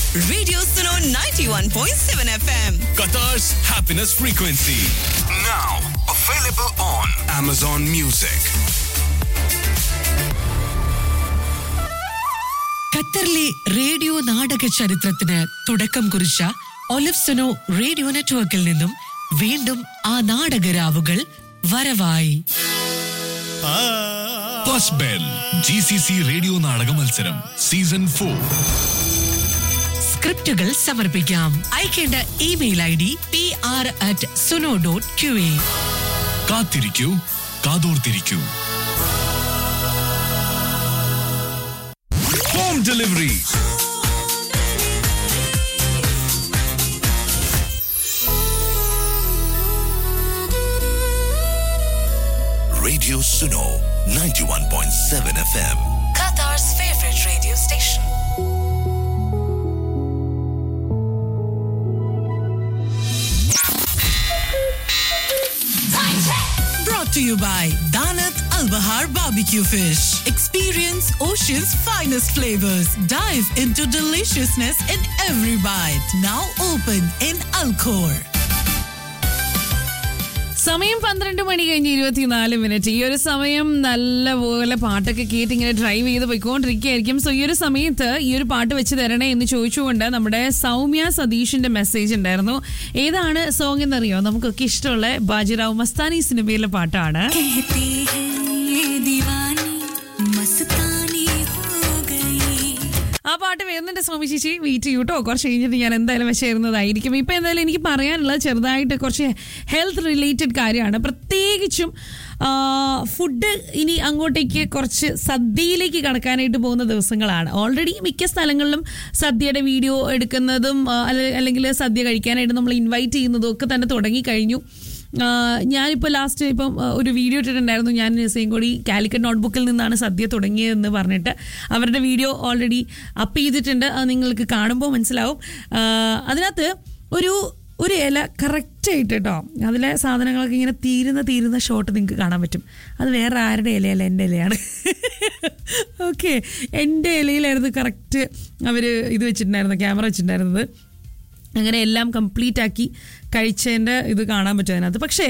Radio Suno 91.7 FM. Qatar's happiness frequency. Now available on Amazon Music. ഖത്തറിലെ radio നാടക ചരിത്രത്തിന് തുടക്കം കുറിച്ച ഒലിഫ്സനോ റേഡിയോ നെറ്റ്വർക്കിൽ നിന്നും വീണ്ടും ആ നാടകരാവുകൾ വരവായി First Bell. GCC റേഡിയോ നാടക മത്സരം സീസൺ ഫോർ സ്ക്രിപ്റ്റുകൾ സമർപ്പിക്കാം അയക്കേണ്ട email I D P R at Suno dot Q A കാത്തിരിക്കൂ കാതോർത്തിരിക്കൂ home delivery Radio Suno 91.7 FM. Qatar's favorite radio station. Brought to you by Danat Al Bahar Barbecue Fish. Experience ocean's finest flavors. Dive into deliciousness in every bite. Now open in Alcor. സമയം പന്ത്രണ്ട് മണി കഴിഞ്ഞ് ഇരുപത്തിനാല് minute ഈ ഒരു സമയം നല്ലപോലെ പാട്ടൊക്കെ കേട്ട് ഇങ്ങനെ ഡ്രൈവ് ചെയ്ത് പോയിക്കൊണ്ടിരിക്കുകയായിരിക്കും സോ ഈ ഒരു സമയത്ത് ഈ ഒരു പാട്ട് വെച്ച് തരണേ എന്ന് ചോദിച്ചുകൊണ്ട് നമ്മുടെ സൗമ്യ സതീഷിന്റെ മെസ്സേജ് ഉണ്ടായിരുന്നു ഏതാണ് സോങ് എന്നറിയോ നമുക്കൊക്കെ ഇഷ്ടമുള്ള ബാജിറാവ് മസ്താനി സിനിമയിലെ പാട്ടാണ് कहती है ये दीवानी मस्तानी हो गई ആ പാട്ട് വരുന്നുണ്ട് സ്വാമി ചേച്ചി വെയിറ്റ് ചെയ്യൂ കേട്ടോ കുറച്ച് കഴിഞ്ഞിട്ട് ഞാൻ എന്തായാലും വെച്ചായിരുന്നതായിരിക്കും ഇപ്പൊ എന്തായാലും എനിക്ക് പറയാനുള്ളത് ചെറുതായിട്ട് കുറച്ച് ഹെൽത്ത് റിലേറ്റഡ് കാര്യമാണ് പ്രത്യേകിച്ചും ഫുഡ് ഇനി അങ്ങോട്ടേക്ക് കുറച്ച് സദ്യയിലേക്ക് കടക്കാനായിട്ട് പോകുന്ന ദിവസങ്ങളാണ് ഓൾറെഡി മിക്ക സ്ഥലങ്ങളിലും സദ്യയുടെ വീഡിയോ എടുക്കുന്നതും ആ, അല്ലെ- അല്ലെങ്കിൽ സദ്യ കഴിക്കാനായിട്ട് നമ്മൾ ഇൻവൈറ്റ് ചെയ്യുന്നതും ഒക്കെ തന്നെ തുടങ്ങിക്കഴിഞ്ഞു ആഹ് ഞാനിപ്പോൾ ലാസ്റ്റ് ഇപ്പം ആഹ് ഒരു വീഡിയോ ഇട്ടിട്ടുണ്ടായിരുന്നു ഞാൻ സെയിം കൂടി കാലിക്കറ്റ് നോട്ട്ബുക്കിൽ നിന്നാണ് സദ്യ തുടങ്ങിയതെന്ന് പറഞ്ഞിട്ട് അവരുടെ വീഡിയോ ഓൾറെഡി അപ്പ് ചെയ്തിട്ടുണ്ട് അത് നിങ്ങൾക്ക് കാണുമ്പോൾ മനസ്സിലാവും ആഹ് അതിനകത്ത് ഒരു ഒരു ഇല കറക്റ്റായിട്ട് കേട്ടോ അതിലെ സാധനങ്ങളൊക്കെ ഇങ്ങനെ തീരുന്ന തീരുന്ന ഷോട്ട് നിങ്ങൾക്ക് കാണാൻ പറ്റും അത് വേറെ ആരുടെ ഇലയല്ല എൻ്റെ ഇലയാണ് ഓക്കെ എൻ്റെ ഇലയിലായിരുന്നു കറക്റ്റ് അവർ ഇത് വെച്ചിട്ടുണ്ടായിരുന്നു ക്യാമറ വെച്ചിട്ടുണ്ടായിരുന്നത് അങ്ങനെ എല്ലാം കംപ്ലീറ്റ് ആക്കി കഴിച്ചതിൻ്റെ ഇത് കാണാൻ പറ്റും അതിനകത്ത് പക്ഷേ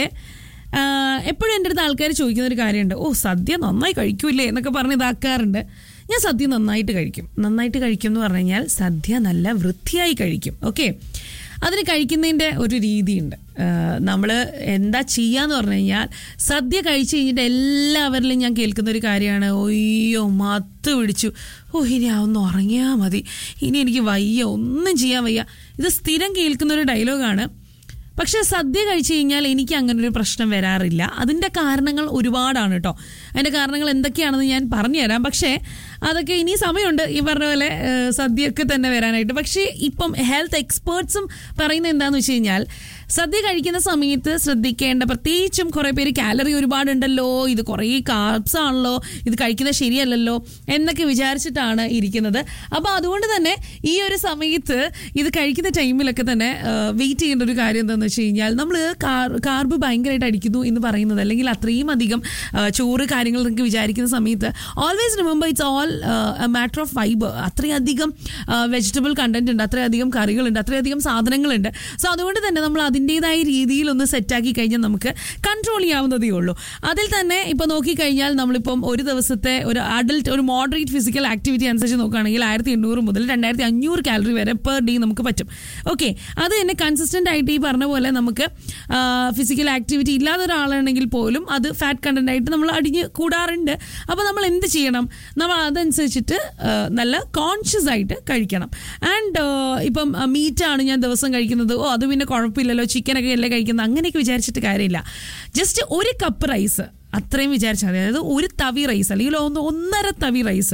എപ്പോഴും എൻ്റെ അടുത്ത് ആൾക്കാർ ചോദിക്കുന്ന ഒരു കാര്യമുണ്ട് ഓ സദ്യ നന്നായി കഴിക്കൂലേ എന്നൊക്കെ പറഞ്ഞ് ഇതാക്കാറുണ്ട് ഞാൻ സദ്യ നന്നായിട്ട് കഴിക്കും നന്നായിട്ട് കഴിക്കും എന്ന് പറഞ്ഞു കഴിഞ്ഞാൽ സദ്യ നല്ല വൃത്തിയായി കഴിക്കും ഓക്കെ അതിന് കഴിക്കുന്നതിൻ്റെ ഒരു രീതിയുണ്ട് നമ്മൾ എന്താ ചെയ്യാന്ന് പറഞ്ഞു കഴിഞ്ഞാൽ സദ്യ കഴിച്ച് കഴിഞ്ഞിട്ട് എല്ലാവരിലും ഞാൻ കേൾക്കുന്ന ഒരു കാര്യമാണ് ഒയ്യോ മത്ത് പിടിച്ചു ഓ ഇനി ഒന്ന് ഉറങ്ങിയാൽ മതി ഇനി എനിക്ക് വയ്യ ഒന്നും ചെയ്യാൻ വയ്യ ഇത് സ്ഥിരം കേൾക്കുന്ന ഒരു ഡയലോഗാണ് പക്ഷെ സദ്യ കഴിച്ചു കഴിഞ്ഞാൽ എനിക്ക് അങ്ങനെ ഒരു പ്രശ്നം വരാറില്ല അതിൻ്റെ കാരണങ്ങൾ ഒരുപാടാണ് കേട്ടോ അതിൻ്റെ കാരണങ്ങൾ എന്തൊക്കെയാണെന്ന് ഞാൻ പറഞ്ഞുതരാം പക്ഷേ അതൊക്കെ ഇനി സമയമുണ്ട് ഈ പറഞ്ഞ പോലെ ഏഹ്, സദ്യയൊക്കെ തന്നെ വരാനായിട്ട് പക്ഷേ ഇപ്പം ഹെൽത്ത് എക്സ്പേർട്സും പറയുന്നത് എന്താണെന്ന് വെച്ച് കഴിഞ്ഞാൽ സദ്യ കഴിക്കുന്ന സമയത്ത് ശ്രദ്ധിക്കേണ്ട പ്രത്യേകിച്ചും കുറേ പേര് കാലറി ഒരുപാടുണ്ടല്ലോ ഇത് കുറേ കാർബ്സ് ആണല്ലോ ഇത് കഴിക്കുന്നത് ശരിയല്ലല്ലോ എന്നൊക്കെ വിചാരിച്ചിട്ടാണ് ഇരിക്കുന്നത് അപ്പോൾ അതുകൊണ്ട് തന്നെ ഈ ഒരു സമയത്ത് ഇത് കഴിക്കുന്ന ടൈമിലൊക്കെ തന്നെ വെയിറ്റ് ചെയ്യേണ്ട ഒരു കാര്യം എന്താണെന്ന് വെച്ച് കഴിഞ്ഞാൽ നമ്മൾ കാർബ് ഭയങ്കരമായിട്ട് അടിക്കുന്നു എന്ന് പറയുന്നത് അല്ലെങ്കിൽ അത്രയും അധികം ആ, ചോറ് കാര്യങ്ങൾ നിങ്ങൾക്ക് വിചാരിക്കുന്ന സമയത്ത് always remember it's all matter of fibre അത്രയധികം വെജിറ്റബിൾ കണ്ടന്റ് ഉണ്ട് അത്രയധികം കറികളുണ്ട് അത്രയധികം സാധനങ്ങളുണ്ട് സോ അതുകൊണ്ട് തന്നെ നമ്മൾ അതിൻ്റെതായ രീതിയിൽ ഒന്ന് സെറ്റാക്കി കഴിഞ്ഞാൽ നമുക്ക് കൺട്രോൾ ചെയ്യാവുന്നതേ ഉള്ളൂ അതിൽ തന്നെ ഇപ്പോൾ നോക്കിക്കഴിഞ്ഞാൽ നമ്മളിപ്പം ഒരു ദിവസത്തെ ഒരു അഡൽട്ട് ഒരു മോഡറേറ്റ് ഫിസിക്കൽ ആക്ടിവിറ്റി അനുസരിച്ച് നോക്കുകയാണെങ്കിൽ ആയിരത്തി എണ്ണൂറ് മുതൽ രണ്ടായിരത്തി അഞ്ഞൂറ് കാലറി വരെ പെർ ഡേ നമുക്ക് പറ്റും ഓക്കെ അത് തന്നെ കൺസിസ്റ്റന്റ് ആയിട്ട് ഈ പറഞ്ഞ പോലെ നമുക്ക് ഫിസിക്കൽ ആക്ടിവിറ്റി ഇല്ലാത്ത ഒരാളാണെങ്കിൽ പോലും അത് ഫാറ്റ് കണ്ടന്റ് ആയിട്ട് നമ്മൾ അടിഞ്ഞ് കൂടാറുണ്ട് അപ്പോൾ നമ്മൾ എന്ത് ചെയ്യണം നമ്മൾ അതനുസരിച്ചിട്ട് ആ, നല്ല കോൺഷ്യസ് ആയിട്ട് കഴിക്കണം ആൻഡ് ഇപ്പം മീറ്റാണ് ഞാൻ ദിവസം കഴിക്കുന്നത് ഓ അത് പിന്നെ കുഴപ്പമില്ലല്ലോ ചിക്കനൊക്കെ അല്ലേ കഴിക്കുന്നത് അങ്ങനെയൊക്കെ വിചാരിച്ചിട്ട് കാര്യമില്ല ജസ്റ്റ് ഒരു കപ്പ് റൈസ് അത്രയും വിചാരിച്ചാൽ മതി അതായത് ഒരു തവി റൈസ് അല്ലെങ്കിൽ ഒന്ന് ഒന്നര തവി റൈസ്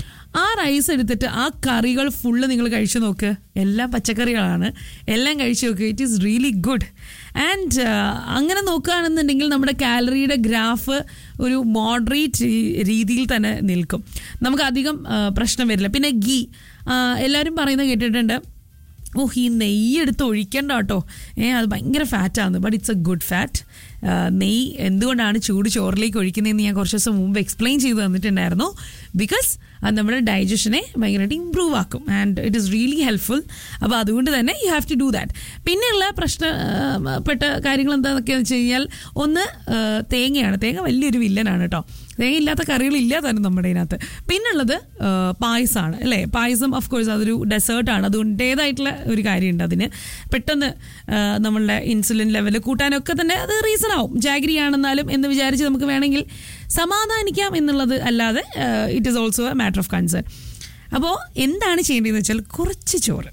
ആ റൈസ് എടുത്തിട്ട് ആ കറികൾ ഫുള്ള് നിങ്ങൾ കഴിച്ചു നോക്ക് എല്ലാം പച്ചക്കറികളാണ് എല്ലാം കഴിച്ചു നോക്ക് it is really good and അങ്ങനെ നോക്കുകയാണെന്നുണ്ടെങ്കിൽ നമ്മുടെ കാലറിയുടെ ഗ്രാഫ് ഒരു മോഡറേറ്റ് രീതിയിൽ തന്നെ നിൽക്കും നമുക്ക് അധികം ആ, പ്രശ്നം വരില്ല പിന്നെ ഗീ എല്ലാവരും പറയുന്നത് കേട്ടിട്ടുണ്ട് ഓ ഈ നെയ്യ് എടുത്ത് ഒഴിക്കണ്ട കേട്ടോ ഏ അത് ഭയങ്കര ഫാറ്റാണ് but it's a good fat ആ, നെയ്യ് എന്തുകൊണ്ടാണ് ചൂട് ചോറിലേക്ക് ഒഴിക്കുന്നതെന്ന് ഞാൻ കുറച്ച് ദിവസം മുമ്പ് എക്സ്പ്ലെയിൻ ചെയ്ത് തന്നിട്ടുണ്ടായിരുന്നു ബിക്കോസ് അത് നമ്മുടെ ഡൈജഷനെ ഭയങ്കരമായിട്ട് ഇമ്പ്രൂവ് ആക്കും and it is really helpful അപ്പോൾ അതുകൊണ്ട് തന്നെ you have to do that പിന്നെയുള്ള പ്രശ്നപ്പെട്ട കാര്യങ്ങൾ എന്താണെന്നൊക്കെ വെച്ച് കഴിഞ്ഞാൽ ഒന്ന് ആ, തേങ്ങയാണ് തേങ്ങ വലിയൊരു വില്ലനാണ് കേട്ടോ തേങ്ങ ഇല്ലാത്ത കറികളില്ല തന്നെ നമ്മുടെ ഇതിനകത്ത് പിന്നുള്ളത് ആ, പായസമാണ് അല്ലേ പായസം ഓഫ് കോഴ്സ് അതൊരു ഡെസേർട്ടാണ് അതുകൊണ്ടേതായിട്ടുള്ള ഒരു കാര്യമുണ്ട് അതിന് പെട്ടെന്ന് ആ, നമ്മളുടെ ഇൻസുലിൻ ലെവൽ കൂട്ടാനൊക്കെ തന്നെ അത് റീസൺ ആവും ജാഗ്രി ആണെന്നാലും എന്ന് വിചാരിച്ച് നമുക്ക് വേണമെങ്കിൽ സമാധാനിക്കാം എന്നുള്ളത് അല്ലാതെ it is also a matter of concern അപ്പോൾ എന്താണ് ചെയ്യേണ്ടതെന്ന് വെച്ചാൽ കുറച്ച് ചോറ്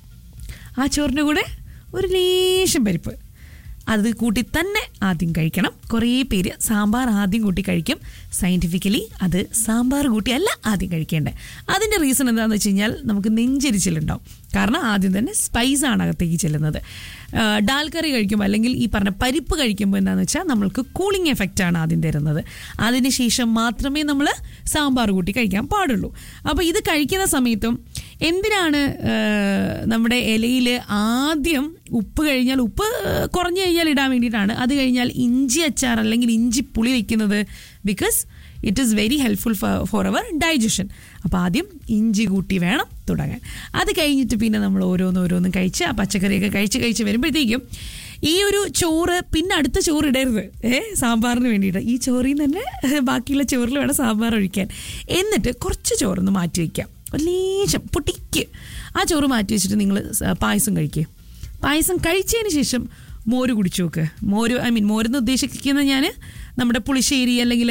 ആ ചോറിൻ്റെ കൂടെ ഒരു ലേശം പരിപ്പ് അത് കൂട്ടി തന്നെ ആദ്യം കഴിക്കണം കുറേ പേര് സാമ്പാർ ആദ്യം കൂട്ടി കഴിക്കും സയൻറ്റിഫിക്കലി അത് സാമ്പാർ കൂട്ടിയല്ല ആദ്യം കഴിക്കേണ്ടത് അതിൻ്റെ റീസൺ എന്താണെന്ന് വെച്ച് കഴിഞ്ഞാൽ നമുക്ക് നെഞ്ചരിച്ചിലുണ്ടാവും കാരണം ആദ്യം തന്നെ സ്പൈസ് ആണ് അകത്തേക്ക് ചെല്ലുന്നത് ആ, ഡാൽ കറി കഴിക്കുമ്പോൾ അല്ലെങ്കിൽ ഈ പറഞ്ഞ പരിപ്പ് കഴിക്കുമ്പോൾ എന്താണെന്ന് വെച്ചാൽ നമ്മൾക്ക് കൂളിംഗ് എഫക്റ്റ് ആണ് ആദ്യം തരുന്നത് അതിനുശേഷം മാത്രമേ നമ്മൾ സാമ്പാർ കൂട്ടി കഴിക്കാൻ പാടുള്ളൂ അപ്പോൾ ഇത് കഴിക്കുന്ന സമയത്തും എന്തിനാണ് ആ, നമ്മുടെ ഇലയിൽ ആദ്യം ഉപ്പ് കഴിഞ്ഞാൽ ഉപ്പ് കുറഞ്ഞു കഴിഞ്ഞാൽ ഇടാൻ വേണ്ടിയിട്ടാണ് അത് കഴിഞ്ഞാൽ ഇഞ്ചി അച്ചാർ അല്ലെങ്കിൽ ഇഞ്ചി പുളി വയ്ക്കുന്നത് because it is very helpful for our digestion അപ്പോൾ ആദ്യം ഇഞ്ചി കൂട്ടി വേണം തുടങ്ങാൻ അത് കഴിഞ്ഞിട്ട് പിന്നെ നമ്മൾ ഓരോന്ന് ഓരോന്നും കഴിച്ച് ആ പച്ചക്കറിയൊക്കെ കഴിച്ച് കഴിച്ച് വരുമ്പോഴത്തേക്കും ഈ ഒരു ചോറ് പിന്നെ അടുത്ത ചോറ് ഇടരുത് ഏ സാമ്പാറിന് വേണ്ടിയിട്ട് ഈ ചോറിൽ നിന്ന് തന്നെ ബാക്കിയുള്ള ചോറിൽ വേണം സാമ്പാർ ഒഴിക്കാൻ എന്നിട്ട് കുറച്ച് ചോറൊന്ന് മാറ്റി വയ്ക്കാം ഒരു ലേശം പൊട്ടിക്ക് ആ ചോറ് മാറ്റി വെച്ചിട്ട് നിങ്ങൾ പായസം കഴിക്കുക പായസം കഴിച്ചതിന് ശേഷം മോര് കുടിച്ചു നോക്ക് മോര് ഐ മീൻ മോരെന്ന് ഉദ്ദേശിക്കുന്ന ഞാൻ നമ്മുടെ പുളിശ്ശേരി അല്ലെങ്കിൽ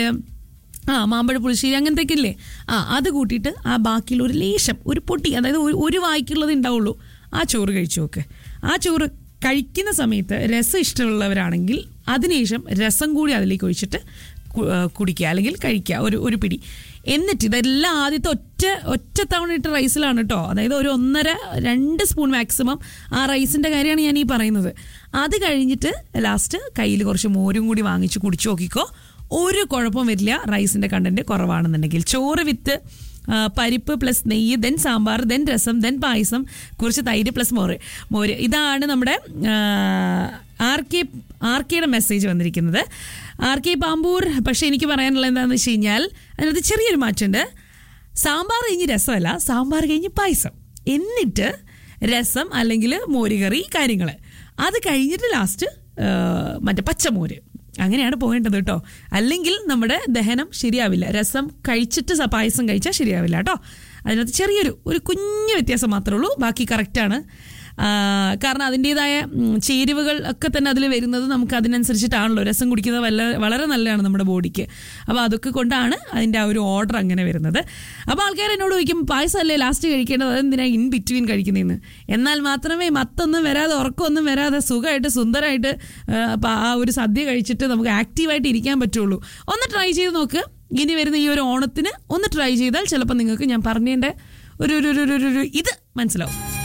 ആ മാമ്പഴ പുളിശ്ശേരി അങ്ങനത്തെയൊക്കെ ഇല്ലേ ആ അത് കൂട്ടിയിട്ട് ആ ബാക്കിയുള്ള ഒരു ലേശം ഒരു പൊട്ടി അതായത് ഒരു ഒരു വായിക്കുള്ളത് ഉണ്ടാവുള്ളൂ ആ ചോറ് കഴിച്ചു നോക്ക് ആ ചോറ് കഴിക്കുന്ന സമയത്ത് രസം ഇഷ്ടമുള്ളവരാണെങ്കിൽ അതിനുശേഷം രസം കൂടി അതിലേക്ക് ഒഴിച്ചിട്ട് കു- ആ, കുടിക്കുക അല്ലെങ്കിൽ കഴിക്കുക ഒരു ഒരു പിടി എന്നിട്ട് ഇതെല്ലാം ആദ്യത്തെ ഒറ്റ ഒറ്റ തവണ ഇട്ട റൈസിലാണ് കേട്ടോ അതായത് ഒരു ഒന്നര രണ്ട് സ്പൂൺ മാക്സിമം ആ റൈസിൻ്റെ കാര്യമാണ് ഞാൻ ഈ പറയുന്നത് അത് കഴിഞ്ഞിട്ട് ലാസ്റ്റ് കയ്യിൽ കുറച്ച് മോരും കൂടി വാങ്ങിച്ച് കുടിച്ചു നോക്കിക്കോ ഒരു കുഴപ്പം വരില്ല റൈസിൻ്റെ കണ്ടന്റ് കുറവാണെന്നുണ്ടെങ്കിൽ ചോറ് വിത്ത് ആ, പരിപ്പ് പ്ലസ് നെയ്യ് then sambar then rasam then payasam കുറച്ച് തൈര് പ്ലസ് മോര് മോര് ഇതാണ് നമ്മുടെ ആർ കെ ആർ കെയുടെ മെസ്സേജ് വന്നിരിക്കുന്നത് ആർ കെ പാമ്പൂർ പക്ഷേ എനിക്ക് പറയാനുള്ളത് എന്താണെന്ന് വെച്ച് കഴിഞ്ഞാൽ അതിനകത്ത് ചെറിയൊരു മാറ്റമുണ്ട് സാമ്പാർ കഴിഞ്ഞ് രസമല്ല സാമ്പാർ കഴിഞ്ഞ് പായസം എന്നിട്ട് രസം അല്ലെങ്കിൽ മോരുകറി കാര്യങ്ങൾ അത് കഴിഞ്ഞിട്ട് ലാസ്റ്റ് മറ്റേ പച്ചമോര് അങ്ങനെയാണ് പോകേണ്ടത് കേട്ടോ അല്ലെങ്കിൽ നമ്മുടെ ദഹനം ശരിയാവില്ല രസം കഴിച്ചിട്ട് സ- പായസം കഴിച്ചാൽ ശരിയാവില്ല കേട്ടോ അതിനകത്ത് ചെറിയൊരു ഒരു കുഞ്ഞു വ്യത്യാസം മാത്രമേ ഉള്ളൂ ബാക്കി കറക്റ്റാണ് ആ, കാരണം അതിൻ്റെതായ ഉം, ചേരുവകൾ ഒക്കെ തന്നെ അതിൽ വരുന്നത് നമുക്ക് അതിനനുസരിച്ചിട്ടാണല്ലോ രസം കുടിക്കുന്നത് വല്ല വളരെ നല്ലതാണ് നമ്മുടെ ബോഡിക്ക് അപ്പോൾ അതൊക്കെ കൊണ്ടാണ് അതിൻ്റെ ആ ഒരു ഓർഡർ അങ്ങനെ വരുന്നത് അപ്പോൾ ആൾക്കാർ എന്നോട് ചോദിക്കും പായസമല്ലേ ലാസ്റ്റ് കഴിക്കേണ്ടത് അതെന്തിനാ ഇൻ ബിറ്റ്വീൻ കഴിക്കുന്നതെന്ന് എന്നാൽ മാത്രമേ മത്തൊന്നും വരാതെ ഉറക്കമൊന്നും വരാതെ സുഖമായിട്ട് സുന്ദരമായിട്ട് ആ, അപ്പോൾ ആ ഒരു സദ്യ കഴിച്ചിട്ട് നമുക്ക് ആക്റ്റീവായിട്ട് ഇരിക്കാൻ പറ്റുള്ളൂ ഒന്ന് ട്രൈ ചെയ്ത് നോക്ക് ഇനി വരുന്ന ഈ ഒരു ഓണത്തിന് ഒന്ന് ട്രൈ ചെയ്താൽ ചിലപ്പോൾ നിങ്ങൾക്ക് ഞാൻ പറഞ്ഞതിൻ്റെ ഒരു ഒരു ഒരു ഒരു- ഒരു ഇത് മനസ്സിലാവും